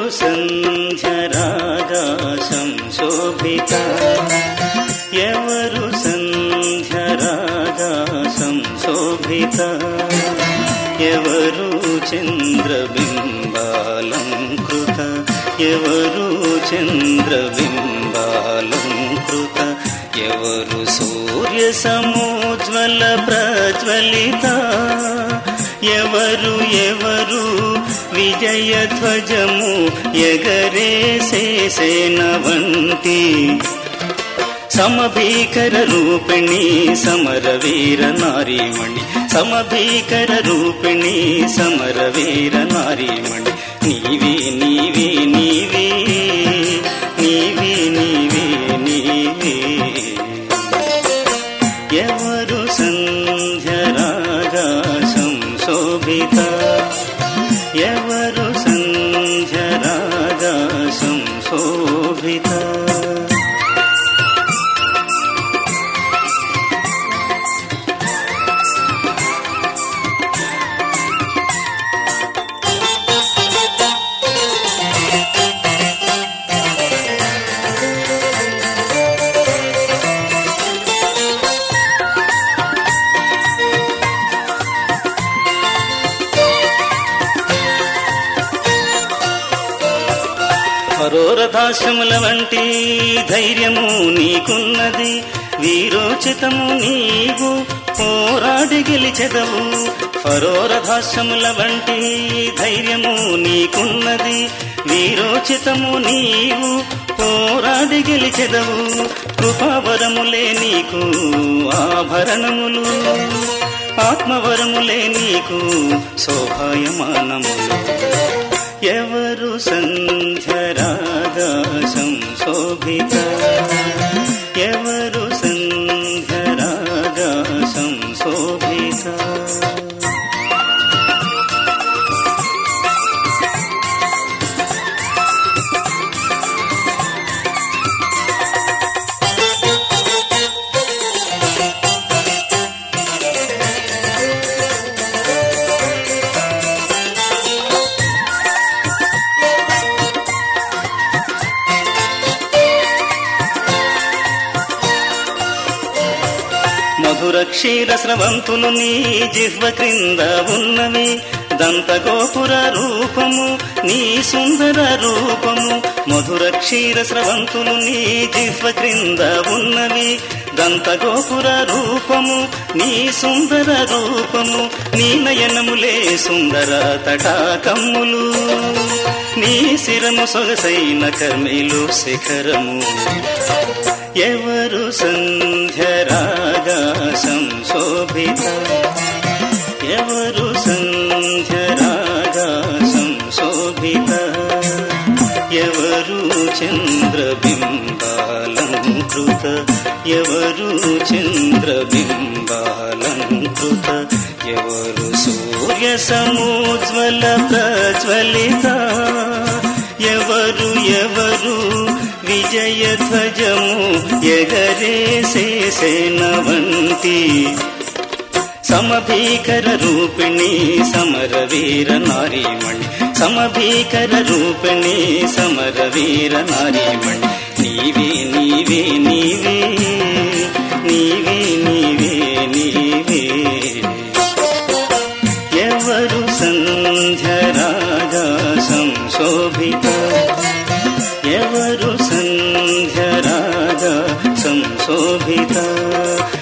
సంధ్యరాగా సంశోభిత ఎవరు సంధ్యరాగా సంశోభిత ఎవరు చంద్రబింబాలంకృత ఎవరు చంద్రబింబాలంకృత ఎవరు సూర్య సమోజ్వల ప్రజ్వలిత ఎవరు ఎవరు విజయ ధ్వజము ఎగరేసేసేన వంటి సమభీకర రూపిణి సమర వీర నారీమణి సమభీకర రూపిణి సమర వీర నారీమణి నీవి నీవి నీవి నీవి నీవి నీవి ఎవరు సంధ్యరాగా సంశోభిత ఎవరు సంధ్యరాగా సంశోభిత పరోరథాశ్రముల వంటి ధైర్యము నీకున్నది వీరోచితము నీవు పోరాడి గెలిచెదవు పరోరథాశ్రముల వంటి ధైర్యము నీకున్నది వీరోచితము నీవు పోరాడి గెలిచెదవు కృపావరములే నీకు ఆభరణములు ఆత్మవరములే నీకు శోభాయమానములు ఎవరు సంధ్యరాగా సంశోభిత ఎవరు సంధ్యరాగా సంశోభిత మధుర క్షీర స్రవంతులు నీ జిహ్వ క్రింద ఉన్నవి దంత గోపుర రూపము నీ సుందర రూపము మధుర క్షీర స్రవంతులు నీ జిహ్వ క్రింద ఉన్నవి దంత గోపుర రూపము నీ సుందర రూపము నీ నయనములే సుందర తటాకమ్ములు నీ శిరము సొగసైన కర్మిలు శిఖరము ఎవరు సంధ్యరాగా సంశోభిత ఎవరు సంధ్యరాగా సంశోభిత ఎవరు చంద్రబింబాలంకృత ఎవరు చంద్రబింబాలంకృత ఎవరు సూర్య సమోజ్వల ప్రజ్వలిత ఎవరు ఎవరు విజయ ధ్వజము ఎగరేసేసేన వంటి సమభీకర రూపిణి సమర వీర నారీమణి సమభీకర రూపిణి సమర వీర నారీమణి నీవే నీవే నీవే నీవే నీవే నీవే ఎవరు సంధ్యరాగా సంశోభిత ఎవరు సంధ్యరాగా సంశోభిత